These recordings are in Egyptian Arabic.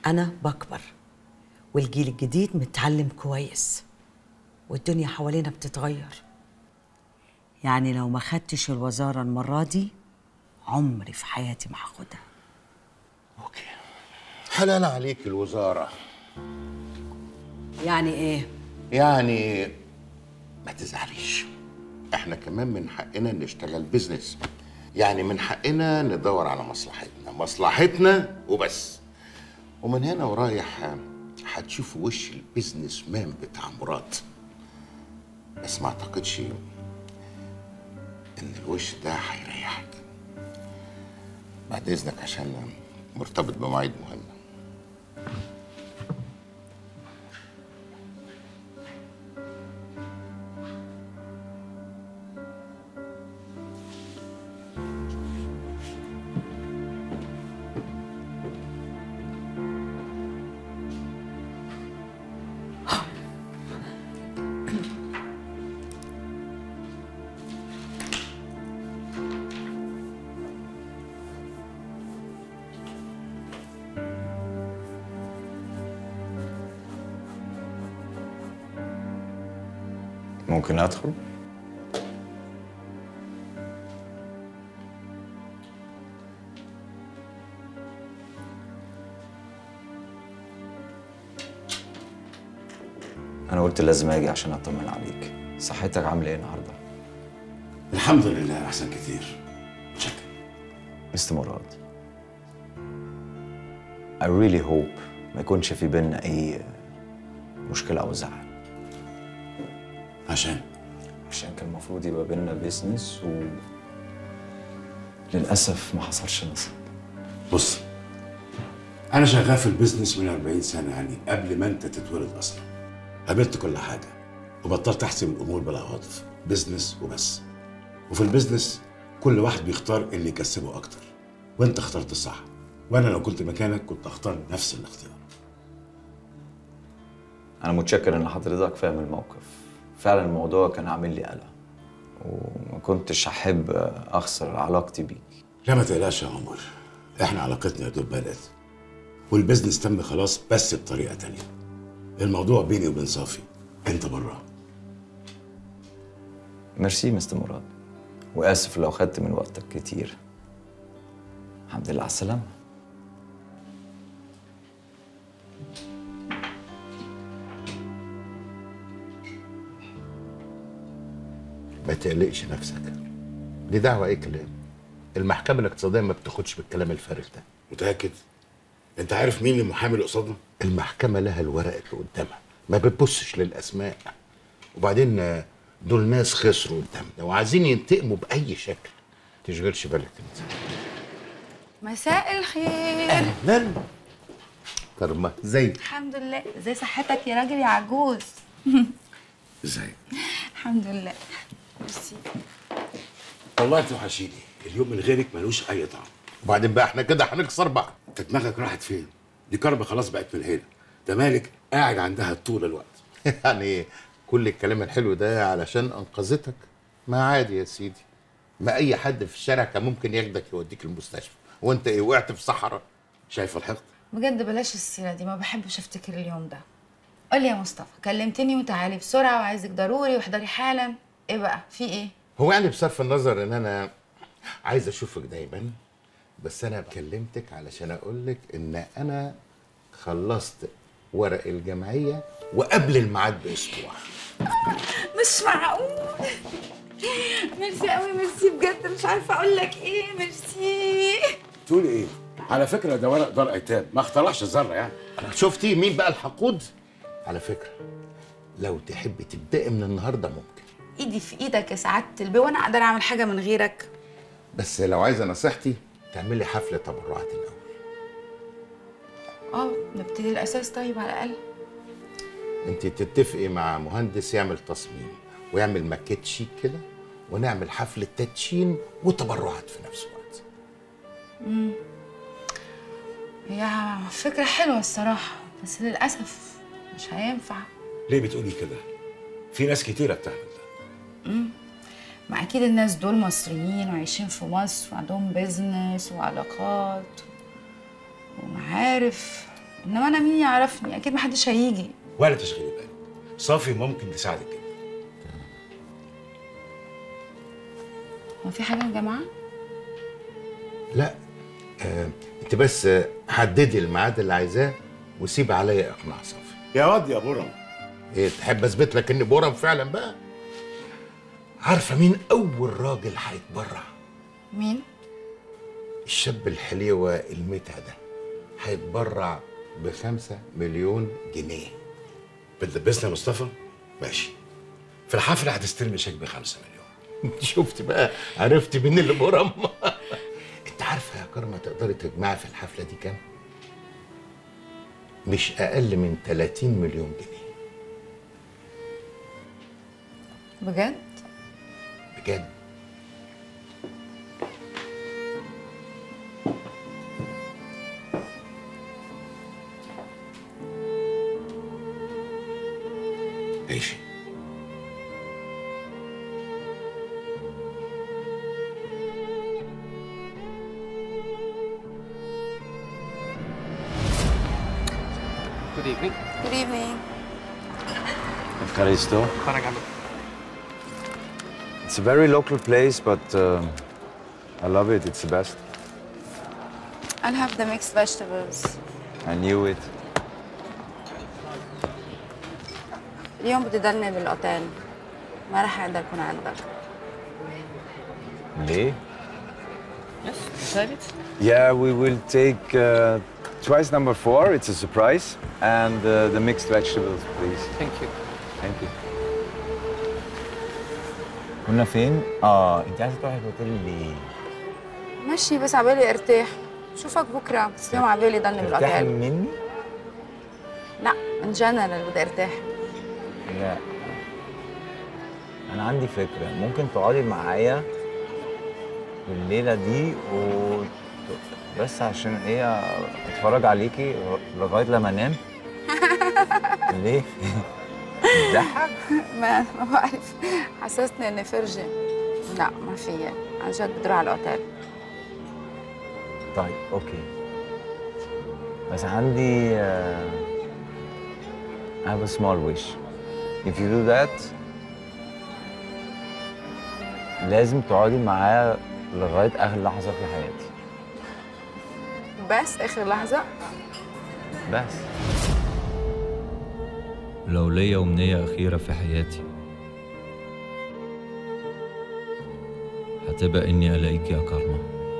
أنا بكبر والجيل الجديد متعلم كويس والدنيا حوالينا بتتغير يعني لو ما خدتش الوزارة المرة دي عمري في حياتي ما هاخدها اوكي حلال عليك الوزاره يعني ايه؟ يعني ما تزعليش احنا كمان من حقنا نشتغل بيزنس يعني من حقنا ندور على مصلحتنا مصلحتنا وبس ومن هنا ورايح هتشوفوا وش البيزنس مان بتاع مراد بس ما اعتقدش ان الوش ده هيريحك بعد اذنك عشان مرتبط بمواعيد مهمه ممكن ادخل انا قلت لازم اجي عشان اطمن عليك صحتك عامله ايه النهارده الحمد لله احسن كتير شكرا مستر مراد I really hope ما يكونش في بيننا اي مشكله او زعل عشان عشان كان المفروض يبقى بيننا بيزنس و للاسف ما حصلش نصيب بص انا شغال في البيزنس من 40 سنه يعني قبل ما انت تتولد اصلا قابلت كل حاجه وبطلت احسب الامور بالعواطف بيزنس وبس وفي البيزنس كل واحد بيختار اللي يكسبه اكتر وانت اخترت الصح وانا لو كنت مكانك كنت اختار نفس الاختيار انا متشكر ان حضرتك فاهم الموقف فعلا الموضوع كان عامل لي قلق وما كنتش احب اخسر علاقتي بيك لا ما تقلقش يا عمر احنا علاقتنا يا دوب بدات والبيزنس تم خلاص بس بطريقه تانية الموضوع بيني وبين صافي انت بره ميرسي مستر مراد واسف لو خدت من وقتك كتير الحمد لله على السلامه ما تقلقش نفسك دي دعوه اي كلام المحكمه الاقتصاديه ما بتاخدش بالكلام الفارغ ده متاكد انت عارف مين المحامي اللي قصادنا المحكمه لها الورق اللي قدامها ما بتبصش للاسماء وبعدين آه، دول ناس خسروا قدامنا وعايزين ينتقموا باي شكل تشغلش بالك انت مساء الخير اهلا كرمه ازيك الحمد لله ازي صحتك يا راجل يا عجوز ازاي الحمد لله ميرسي والله توحشيني اليوم من غيرك ملوش اي طعم وبعدين بقى احنا كده هنكسر بعض انت دماغك راحت فين دي كربه خلاص بقت من هنا ده مالك قاعد عندها طول الوقت يعني كل الكلام الحلو ده علشان انقذتك ما عادي يا سيدي ما اي حد في الشارع كان ممكن ياخدك يوديك المستشفى وانت ايه وقعت في صحراء شايفه الحقد بجد بلاش السيره دي ما بحبش افتكر اليوم ده قولي يا مصطفى كلمتني وتعالي بسرعه وعايزك ضروري واحضري حالا ايه بقى في ايه هو يعني بصرف النظر ان انا عايز اشوفك دايما بس انا كلمتك علشان اقول لك ان انا خلصت ورق الجمعيه وقبل الميعاد باسبوع مش معقول ميرسي قوي ميرسي بجد مش عارفه اقول لك ايه ميرسي تقول ايه على فكره ده ورق دار ايتام ما اخترعش الذره يعني شفتي مين بقى الحقود على فكره لو تحبي تبدأي من النهارده ممكن ايدي في ايدك يا سعاده البي وانا اقدر اعمل حاجه من غيرك بس لو عايزه نصيحتي تعملي حفله تبرعات الاول اه نبتدي الاساس طيب على الاقل انت تتفقي مع مهندس يعمل تصميم ويعمل ماكيت شيك كده ونعمل حفله تدشين وتبرعات في نفس الوقت هي فكره حلوه الصراحه بس للاسف مش هينفع ليه بتقولي كده في ناس كتيره بتعمل ده ما اكيد الناس دول مصريين وعايشين في مصر وعندهم بيزنس وعلاقات ومعارف انما انا مين يعرفني اكيد محدش هيجي ولا تشغلي بالك صافي ممكن تساعدك جدا هو في حاجه يا جماعه لا آه، انت بس آه، حددي الميعاد اللي عايزاه وسيب عليا اقناع صافي يا واد يا برم ايه تحب اثبت لك اني بورم فعلا بقى عارفه مين اول راجل هيتبرع مين الشاب الحليوه المتع ده هيتبرع بخمسة مليون جنيه بتدبسنا يا مصطفى ماشي في الحفله هتستلمي شيك بخمسة مليون انت شفت بقى عرفت مين اللي برم انت عارفه يا كرمه تقدري تجمعي في الحفله دي كام مش اقل من 30 مليون جنيه بجد بجد ماشي Good evening. Good evening. Evcharisto. Paragami. It's a very local place, but um I love it. It's the best. I'll have the mixed vegetables. I knew it. اليوم بدي ضلني بالاوتيل ما رح اقدر اكون عندك Lee? Yes, decided. Yeah, we will take uh, twice number four. It's a surprise. And uh, the mixed vegetables, please. Thank you. Thank you. كنا فين؟ اه انت عايزه تروحي الاوتيل ليه؟ ماشي بس عبالي ارتاح شوفك بكره بس اليوم عبالي ضلني ترتاحي بالاوتيل مني؟ لا ان جنرال بدي ارتاح لا انا عندي فكره ممكن تقعدي معايا الليله دي و بس عشان ايه اتفرج عليكي لغايه لما انام ليه بتضحك ما ما بعرف حسسني اني فرجه لا ما في عن جد بدي اروح على الاوتيل طيب اوكي بس عندي uh, I have a small wish if you do that لازم تقعدي معايا لغايه اخر لحظه في حياتي بس اخر لحظه بس لو ليا أمنية أخيرة في حياتي هتبقى إني ألاقيك يا كارما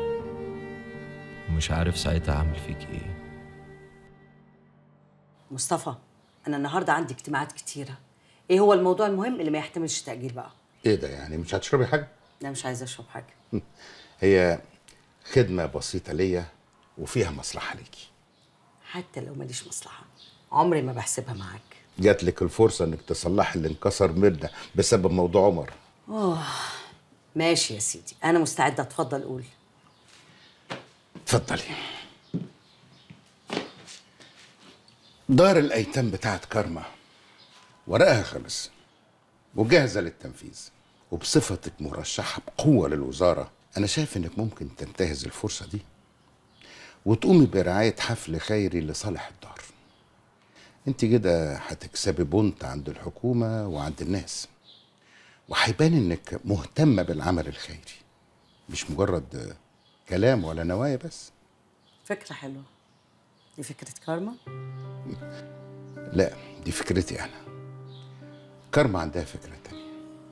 ومش عارف ساعتها أعمل فيك إيه مصطفى انا النهارده عندي اجتماعات كتيره ايه هو الموضوع المهم اللي ما يحتملش تاجيل بقى ايه ده يعني مش هتشربي حاجه انا مش عايزه اشرب حاجه هي خدمه بسيطه ليا وفيها مصلحه ليكي حتى لو ماليش مصلحه عمري ما بحسبها معاك جات لك الفرصه انك تصلحي اللي انكسر منا بسبب موضوع عمر ماشي يا سيدي انا مستعده اتفضل قول اتفضلي دار الايتام بتاعت كارما ورقها خلص وجاهزه للتنفيذ وبصفتك مرشحه بقوه للوزاره انا شايف انك ممكن تنتهز الفرصه دي وتقومي برعايه حفل خيري لصالح الدار انت كده هتكسبي بونت عند الحكومه وعند الناس وهيبان انك مهتمه بالعمل الخيري مش مجرد كلام ولا نوايا بس فكره حلوه دي فكره كارما لا دي فكرتي انا كارما عندها فكره تانية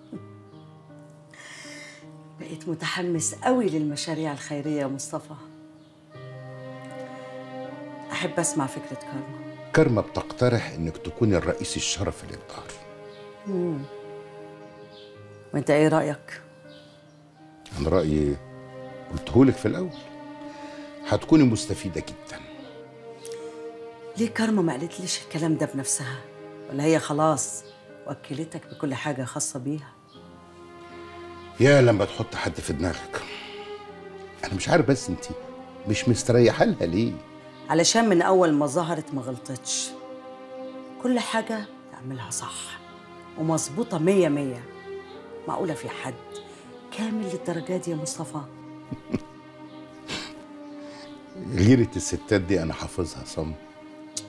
بقيت متحمس قوي للمشاريع الخيريه يا مصطفى احب اسمع فكره كارما كارما بتقترح انك تكوني الرئيس الشرفي للدار وانت ايه رايك انا رايي قلتهولك في الاول هتكوني مستفيده جدا ليه كارما ما قالتليش الكلام ده بنفسها ولا هي خلاص وكلتك بكل حاجه خاصه بيها يا لما تحط حد في دماغك انا مش عارف بس انت مش مستريحه لها ليه علشان من اول ما ظهرت ما غلطتش كل حاجه تعملها صح ومظبوطه مية مية معقوله في حد كامل للدرجه دي يا مصطفى غيرة الستات دي انا حافظها صم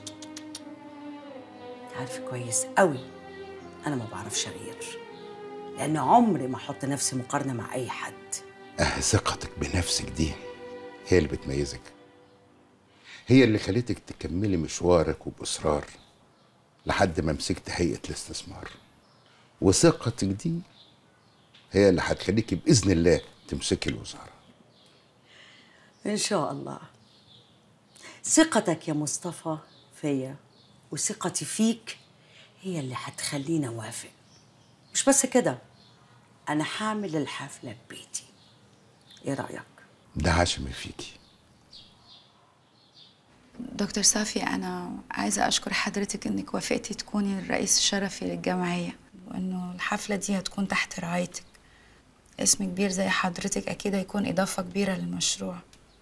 انت عارف كويس قوي انا ما بعرفش اغير لان عمري ما احط نفسي مقارنه مع اي حد اه ثقتك بنفسك دي هي اللي بتميزك هي اللي خلتك تكملي مشوارك وبإصرار لحد ما مسكت هيئة الاستثمار وثقتك دي هي اللي هتخليكي بإذن الله تمسكي الوزارة ان شاء الله ثقتك يا مصطفى فيا وثقتي فيك هي اللي هتخليني اوافق مش بس كده انا هعمل الحفله ببيتي ايه رايك ده عشم فيكي دكتور صافي أنا عايزة أشكر حضرتك إنك وافقتي تكوني الرئيس الشرفي للجمعية وإنه الحفلة دي هتكون تحت رعايتك اسم كبير زي حضرتك أكيد هيكون إضافة كبيرة للمشروع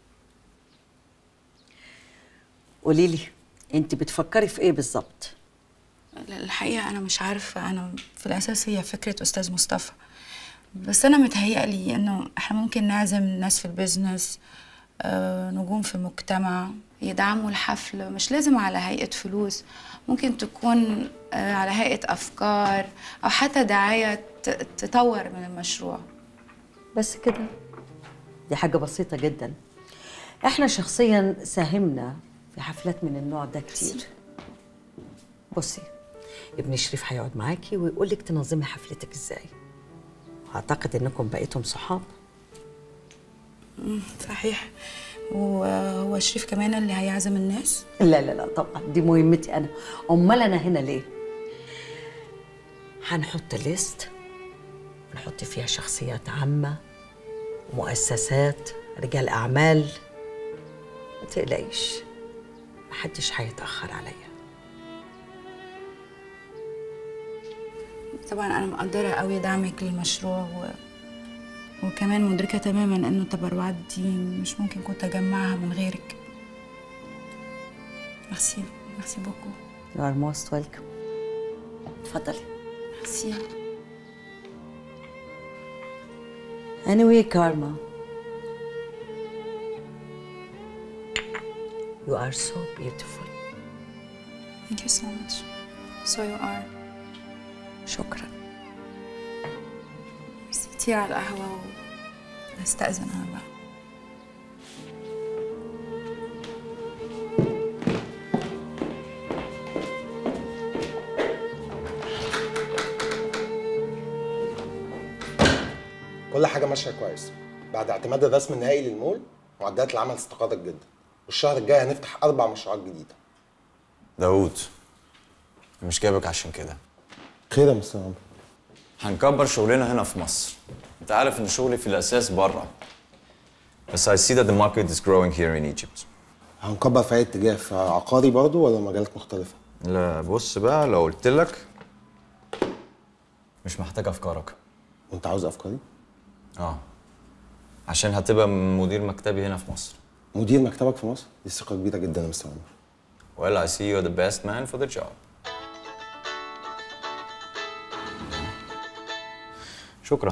قولي لي انت بتفكري في ايه بالظبط الحقيقة أنا مش عارفة أنا في الأساس هي فكرة أستاذ مصطفى بس أنا متهيألي إنه إحنا ممكن نعزم ناس في البيزنس آه، نجوم في المجتمع يدعموا الحفل مش لازم على هيئة فلوس ممكن تكون آه، على هيئة أفكار أو حتى دعاية ت- تطور من المشروع بس كده دي حاجة بسيطة جدا احنا شخصيا ساهمنا في حفلات من النوع ده كتير بصي ابن شريف هيقعد معاكي ويقول لك تنظمي حفلتك ازاي اعتقد انكم بقيتم صحاب صحيح وهو شريف كمان اللي هيعزم الناس لا لا لا طبعا دي مهمتي انا امال انا هنا ليه هنحط ليست ونحط فيها شخصيات عامة ومؤسسات رجال أعمال ما تقلقيش محدش هيتأخر عليا طبعا أنا مقدرة قوي دعمك للمشروع و... وكمان مدركة تماما إنه التبرعات دي مش ممكن كنت أجمعها من غيرك ميرسي ميرسي بوكو You are most welcome اتفضلي ميرسي Anyway, Karma, you are so beautiful. Thank you so much So you are شكرا ميرسي كتير على القهوة و... استأذن أنا بقى كل حاجة ماشية كويس بعد اعتماد الرسم النهائي للمول معدات العمل استقرت جدا والشهر الجاي هنفتح أربع مشروعات جديدة داوود مش جايبك عشان كده خير يا مستر عمرو هنكبر شغلنا هنا في مصر انت عارف ان شغلي في الاساس بره بس I see that the market is growing here in Egypt هنكبر في أي اتجاه في عقاري برضو ولا مجالات مختلفة؟ لا بص بقى لو قلت لك مش محتاج افكارك وأنت عاوز أفكاري؟ اه عشان هتبقى مدير مكتبي هنا في مصر مدير مكتبك في مصر؟ دي ثقة كبيرة جدا يا مستر عمرو Well, I see you're the best man for the job. شكرا.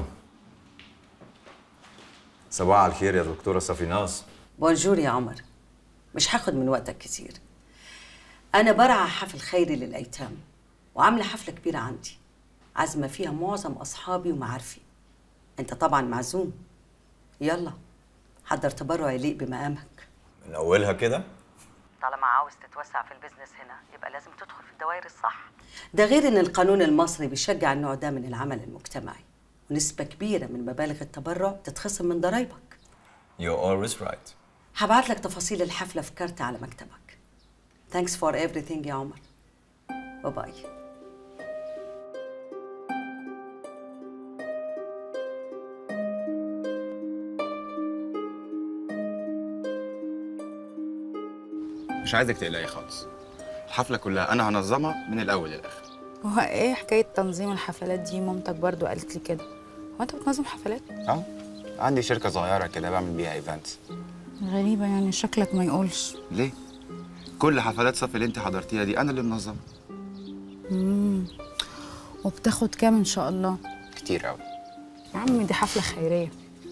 صباح الخير يا دكتورة صفيناز. بونجور يا عمر مش هاخد من وقتك كتير أنا برعى حفل خيري للأيتام وعاملة حفلة كبيرة عندي عازمة فيها معظم أصحابي ومعارفي أنت طبعا معزوم يلا حضر تبرع يليق بمقامك من أولها كده طالما عاوز تتوسع في البيزنس هنا يبقى لازم تدخل في الدوائر الصح ده غير ان القانون المصري بيشجع النوع ده من العمل المجتمعي ونسبة كبيرة من مبالغ التبرع بتتخصم من ضرايبك You're always right. هبعت لك تفاصيل الحفلة في كارت على مكتبك Thanks for everything يا عمر باي باي مش عايزك تقلقي خالص الحفلة كلها أنا هنظمها من الأول للآخر هو ايه حكاية تنظيم الحفلات دي مامتك برضو قالت لي كده هو انت بتنظم حفلات؟ أه عندي شركة صغيرة كده بعمل بيها ايفنتس غريبة يعني شكلك ما يقولش ليه؟ كل حفلات صف اللي أنت حضرتيها دي أنا اللي منظمها وبتاخد كام ان شاء الله؟ كتير أوي يا عم دي حفلة خيرية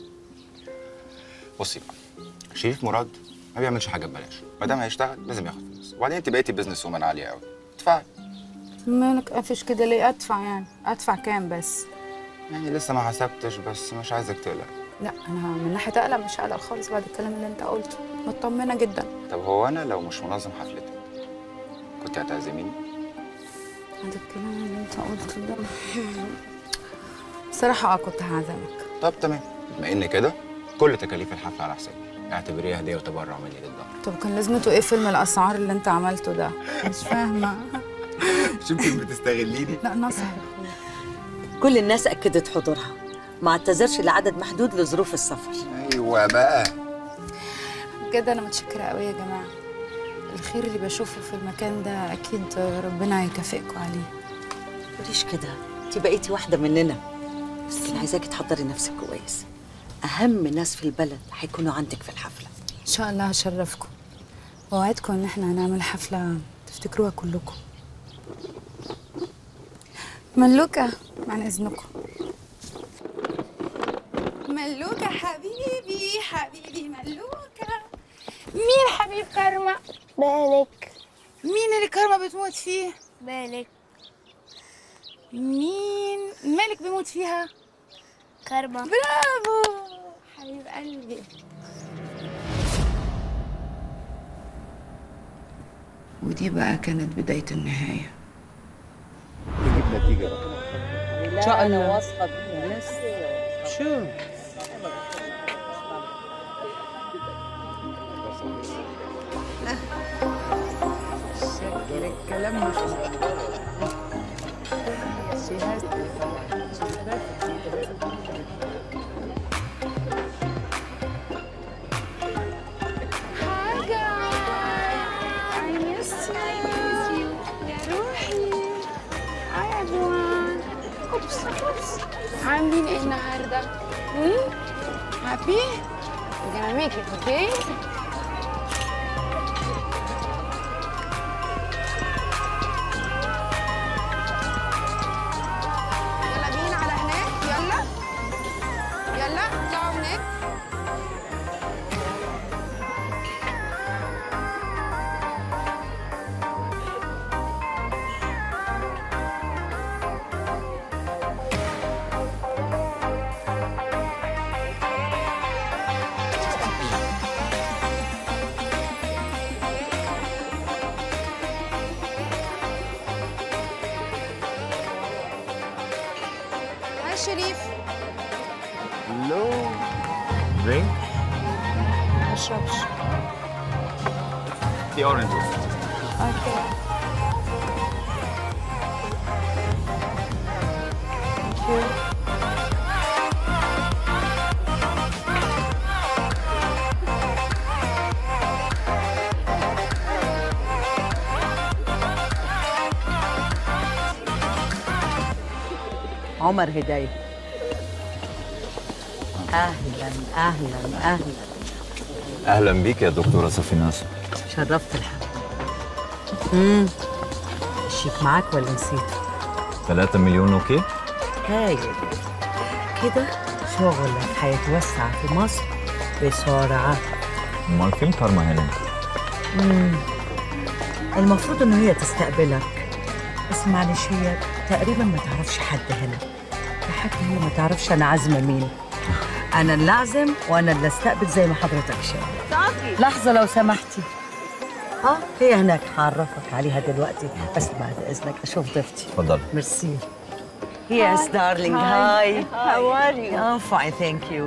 بصي بقى شريف مراد ما بيعملش حاجة ببلاش ما دام هيشتغل لازم ياخد فلوس وبعدين أنت بقيتي بيزنس وومن عالية أوي ادفعي مالك قافش كده ليه ادفع يعني ادفع كام بس يعني لسه ما حسبتش بس مش عايزك تقلق لا انا من ناحيه اقلق مش هقلق خالص بعد الكلام اللي انت قلته مطمنه جدا طب هو انا لو مش منظم حفلتك كنت هتعزميني بعد الكلام اللي انت قلته ده بصراحه اه كنت هعزمك طب تمام بما ان كده كل تكاليف الحفله على حسابي اعتبريها هديه وتبرع مني للدار طب كان لازمته ايه فيلم الاسعار اللي انت عملته ده مش فاهمه مش يمكن بتستغليني لا نصح كل الناس أكدت حضورها ما اعتذرش لعدد محدود لظروف السفر ايوه بقى بجد انا متشكره قوي يا جماعه الخير اللي بشوفه في المكان ده اكيد ربنا هيكافئكم عليه تقوليش كده انت بقيتي واحدة مننا بس أنا عايزاكي تحضري نفسك كويس أهم ناس في البلد هيكونوا عندك في الحفلة ان شاء الله هشرفكم ووعدكم ان احنا هنعمل حفله تفتكروها كلكم ملوكه عن اذنكم ملوكه حبيبي حبيبي ملوكه مين حبيب كارما مالك مين اللي كارما بتموت فيه مالك مين مالك بيموت فيها كارما برافو حبيب قلبي ودي بقى كانت بداية النهاية نجيب نتيجه بقى إن شاء الله واثقة بالناس شو الكلام مش I miss you يا روحي هاي everyone اوبس اوبس عاملين ايه النهارده؟ هابي؟ We're gonna make it, okay? يلا بينا على هناك يلا يلا اطلعوا هناك هاي شريف هلو درينك ما اشربش في اورنج اوكي عمر هداية أهلا أهلا أهلا اهلا بيك يا دكتوره صفيناس شرفت الحفلة امم الشيك معاك ولا نسيته؟ 3 مليون اوكي هايل كده شغلك هيتوسع في مصر بسرعة امال فين كارما هنا مم. المفروض ان هي تستقبلك بس معلش هي تقريبا ما تعرفش حد هنا حتى هي ما تعرفش انا عازمه مين انا اللي اعزم وانا اللي استقبل زي ما حضرتك شايف لحظه لو سمحتي اه هي هناك هعرفك عليها دلوقتي بس بعد اذنك اشوف ضيفتي اتفضل ميرسي Yes, darling. Hi. How are you? I'm fine, thank you.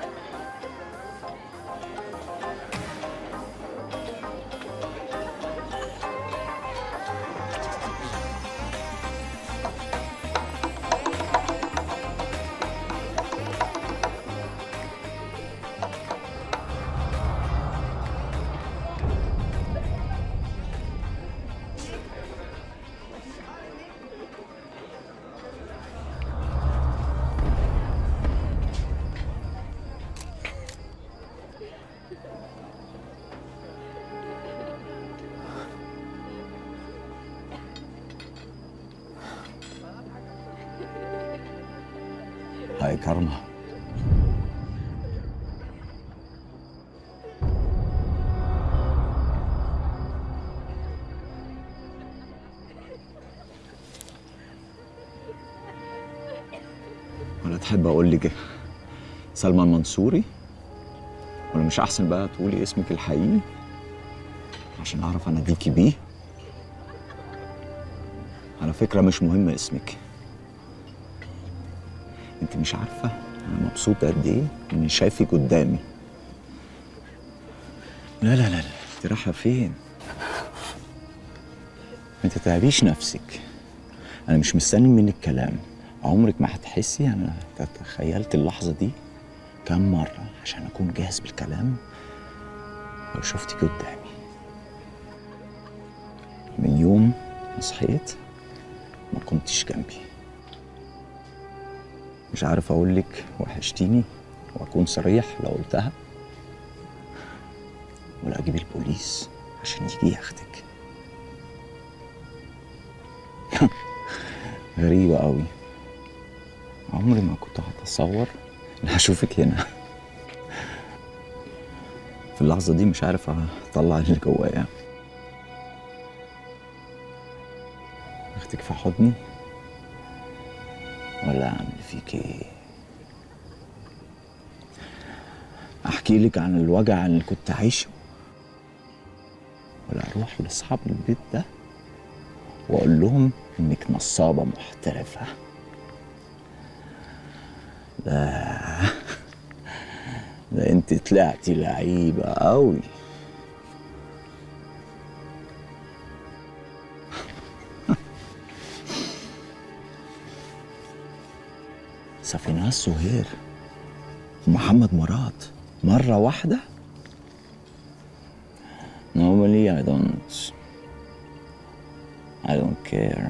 هاي كارما ولا تحب اقول لك سلمى المنصوري ولا مش احسن بقى تقولي اسمك الحقيقي عشان اعرف اناديكي بيه على فكره مش مهم اسمك انت مش عارفه انا مبسوط قد ايه اني شايفك قدامي لا لا لا لا انت رايحه فين ما تتعبيش نفسك انا مش مستني منك كلام عمرك ما هتحسي انا تخيلت اللحظه دي كم مره عشان اكون جاهز بالكلام لو شفتك قدامي من يوم ما صحيت ما كنتش جنبي مش عارف اقول لك وحشتيني واكون صريح لو قلتها ولا اجيب البوليس عشان يجي ياخدك غريبة قوي عمري ما كنت هتصور ان هشوفك هنا في اللحظة دي مش عارف اطلع اللي جوايا اخدك في حضني ولا اعمل فيك ايه احكي لك عن الوجع اللي كنت عايشه ولا اروح لاصحاب البيت ده واقول لهم انك نصابه محترفه ده ده انت طلعتي لعيبه قوي سفينة سهير ومحمد مراد مرة واحدة Normally I don't I don't care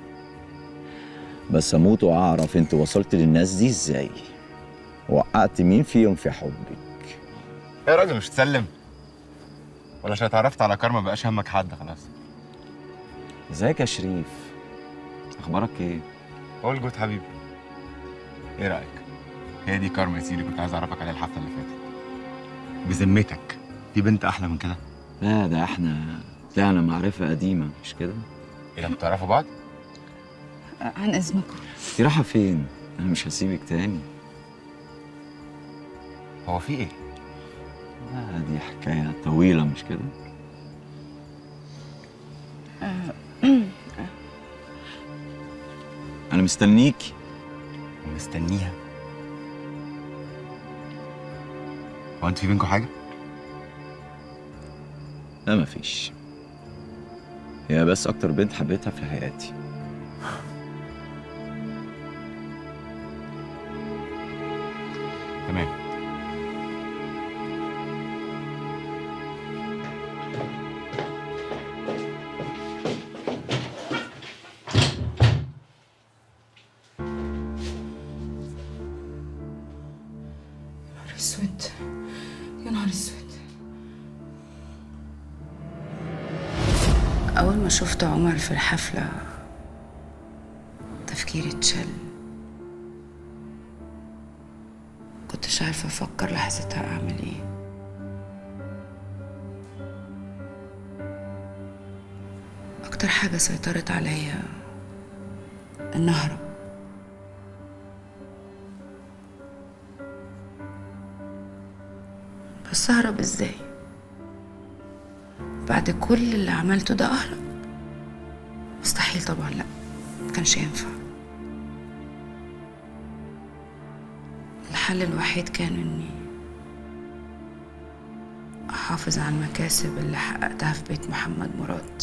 بس اموت واعرف انت وصلت للناس دي ازاي وقعت مين فيهم في حبك ايه يا راجل مش تسلم ولا عشان اتعرفت على كارما بقاش همك حد خلاص ازيك يا شريف اخبارك ايه قول جود حبيبي ايه رايك هي دي كارما يا سيدي كنت عايز اعرفك عليها الحفله اللي فاتت بذمتك في بنت احلى من كده لا ده احنا طلعنا معرفة قديمة مش كده؟ ايه ده بتعرفوا بعض عن اذنكم انت رايحة فين؟ انا مش هسيبك تاني هو في ايه لا دي حكاية طويلة مش كده؟ انا مستنيكي مستنيها هو انت في بينكم حاجه لا مفيش هي بس اكتر بنت حبيتها في حياتي تمام نهار اسود يا نهار اسود اول ما شفت عمر في الحفله تفكيري اتشل كنتش عارفه افكر لحظتها اعمل ايه اكتر حاجه سيطرت عليا ان اهرب بس اهرب ازاي بعد كل اللي عملته ده اهرب مستحيل طبعا لا مكانش ينفع الحل الوحيد كان اني احافظ على المكاسب اللي حققتها في بيت محمد مراد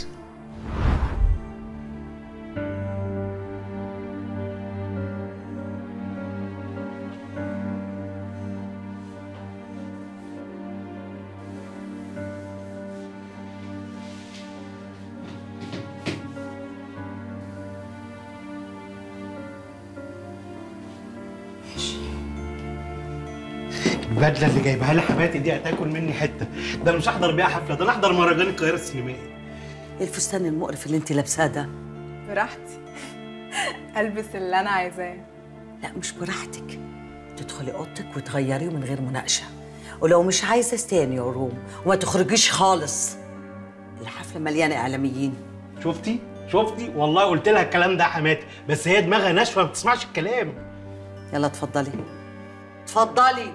البدله اللي جايبها لي حماتي دي هتاكل مني حته ده أنا مش هحضر بيها حفله ده انا احضر مهرجان القاهره السينمائي ايه الفستان المقرف اللي انت لابساه ده براحتي البس اللي انا عايزاه لا مش براحتك تدخلي اوضتك وتغيريه من غير مناقشه ولو مش عايزه ستاني يا روم وما تخرجيش خالص الحفله مليانه اعلاميين شفتي شفتي والله قلت لها الكلام ده يا حماتي بس هي دماغها ناشفه ما بتسمعش الكلام يلا اتفضلي اتفضلي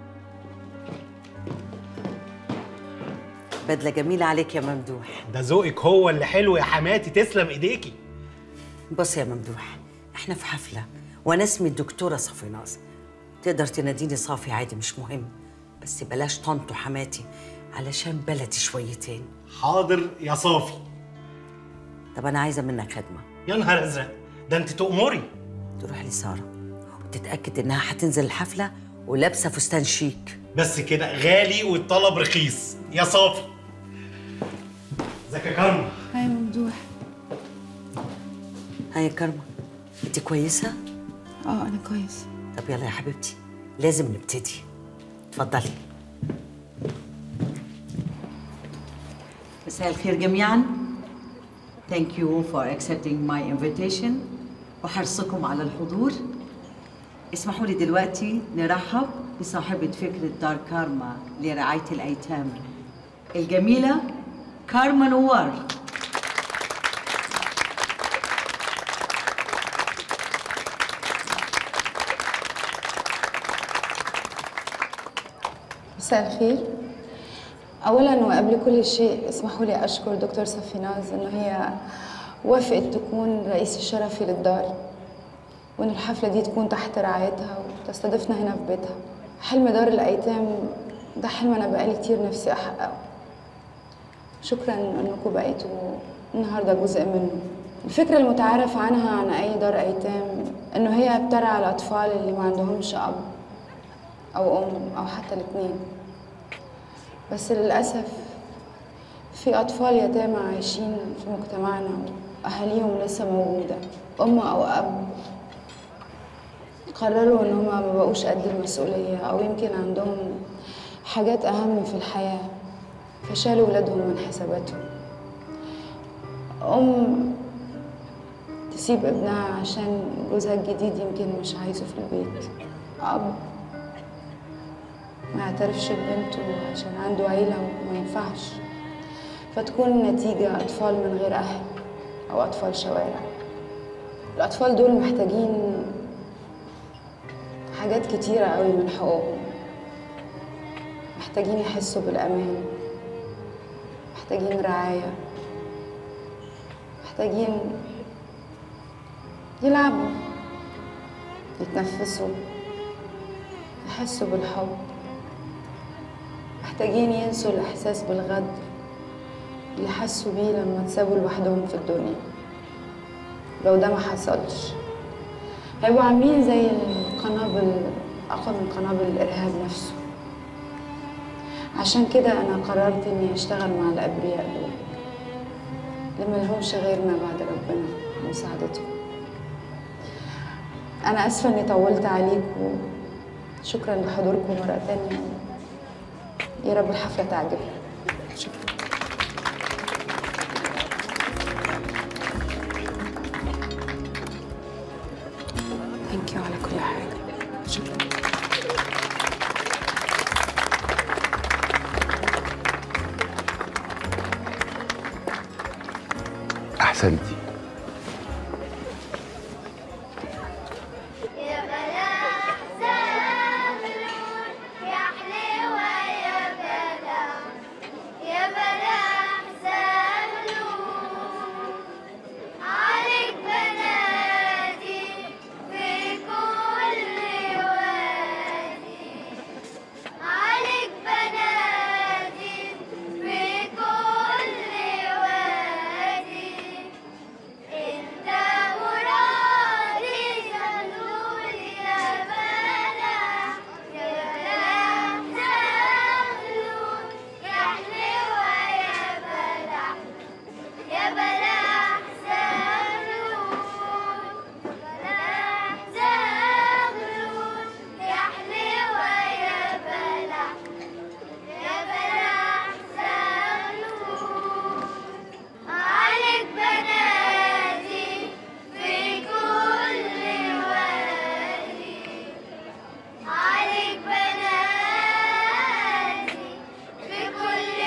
بدلة جميلة عليك يا ممدوح ده ذوقك هو اللي حلو يا حماتي تسلم ايديكي بص يا ممدوح احنا في حفلة وانا اسمي الدكتورة صفيناز تقدر تناديني صافي عادي مش مهم بس بلاش طنط وحماتي علشان بلدي شويتين حاضر يا صافي طب انا عايزة منك خدمة يا نهار ازرق ده انت تؤمري تروح لسارة وتتأكد انها هتنزل الحفلة ولابسة فستان شيك بس كده غالي والطلب رخيص يا صافي ازيك يا كرم هاي ممدوح هاي يا كرمة انت كويسة؟ اه انا كويس طب يلا يا حبيبتي لازم نبتدي اتفضلي مساء الخير جميعا Thank you for accepting my invitation وحرصكم على الحضور اسمحوا لي دلوقتي نرحب بصاحبة فكرة دار كارما لرعاية الأيتام الجميلة كارما نوار مساء الخير اولا وقبل كل شيء اسمحوا لي اشكر دكتور صفيناز انه هي وافقت تكون رئيس الشرفي للدار وان الحفله دي تكون تحت رعايتها وتستضيفنا هنا في بيتها حلم دار الايتام ده حلم انا بقالي كتير نفسي احققه شكرا انكم بقيتوا النهارده جزء منه الفكرة المتعارف عنها عن أي دار أيتام إنه هي بترعى الأطفال اللي ما عندهمش أب أو أم أو حتى الاتنين بس للأسف في أطفال يتامى عايشين في مجتمعنا وأهاليهم لسه موجودة أم أو أب قرروا إن هما ما بقوش قد المسؤولية أو يمكن عندهم حاجات أهم في الحياة فشالوا ولادهم من حساباتهم أم تسيب ابنها عشان جوزها الجديد يمكن مش عايزه في البيت أب ما يعترفش ببنته عشان عنده عيلة وما ينفعش فتكون النتيجة أطفال من غير أهل أو أطفال شوارع الأطفال دول محتاجين حاجات كتيرة قوي من حقوقهم محتاجين يحسوا بالأمان محتاجين رعاية محتاجين يلعبوا يتنفسوا يحسوا بالحب محتاجين ينسوا الإحساس بالغدر اللي حسوا بيه لما اتسابوا لوحدهم في الدنيا لو ده ما حصلش هيبقوا عاملين زي القنابل أقوى من قنابل الإرهاب نفسه عشان كده أنا قررت إني أشتغل مع الأبرياء دول اللي ملهمش غيرنا بعد ربنا ومساعدتكم أنا آسفة إني طولت عليكم شكرا لحضوركم مرة تانية يا رب الحفلة تعجبكم شكرا ثانك يو على كل حاجة شكرا احسنتي يا بلا زغلول يا حلوة يا بلا يا بلا زغلول عليك بنادي في كل وادي عليك بنادي في كل وادي انت مرادي زغلول يا بلا يا بلا زغلول يا حلوة يا بلا يا بلا زغلول بلا زغلول يا حلوة يا بلا يا بلا زغلول عليك بنادي في كل وادي عليك بنادي في كل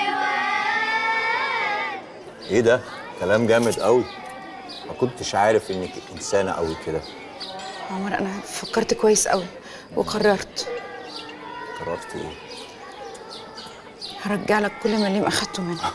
وادي ايه ده كلام جامد قوي ما كنتش عارف انك انسانه قوي كده عمر انا فكرت كويس قوي وقررت قررت ايه هرجع لك كل مليم اخدته منك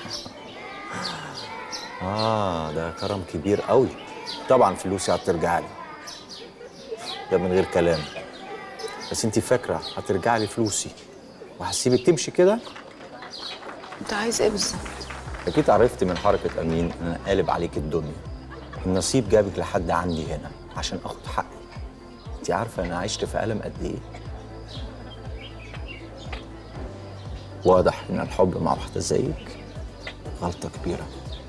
اه ده كرم كبير قوي طبعا فلوسي هترجع لي ده من غير كلام بس انت فاكره هترجع لي فلوسي وهسيبك تمشي كده انت عايز ايه بالظبط اكيد عرفت من حركه امين ان انا قالب عليك الدنيا النصيب جابك لحد عندي هنا عشان اخد حقي انت عارفه انا عشت في الم قد ايه واضح ان الحب مع واحده زيك غلطه كبيره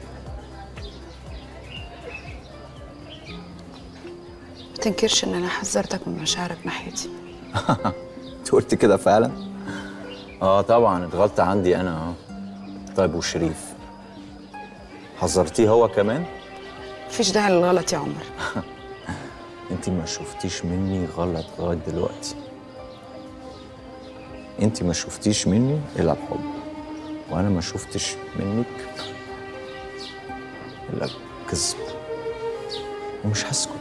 ما تنكرش ان انا حذرتك من مشاعرك ناحيتي انت قلت كده فعلا اه طبعا اتغلط عندي انا اه طيب وشريف حذرتيه هو كمان مفيش داعي للغلط يا عمر انت ما شفتيش مني غلط لغايه دلوقتي انت ما شفتيش مني الا الحب وانا ما شفتش منك الا الكذب ومش هسكت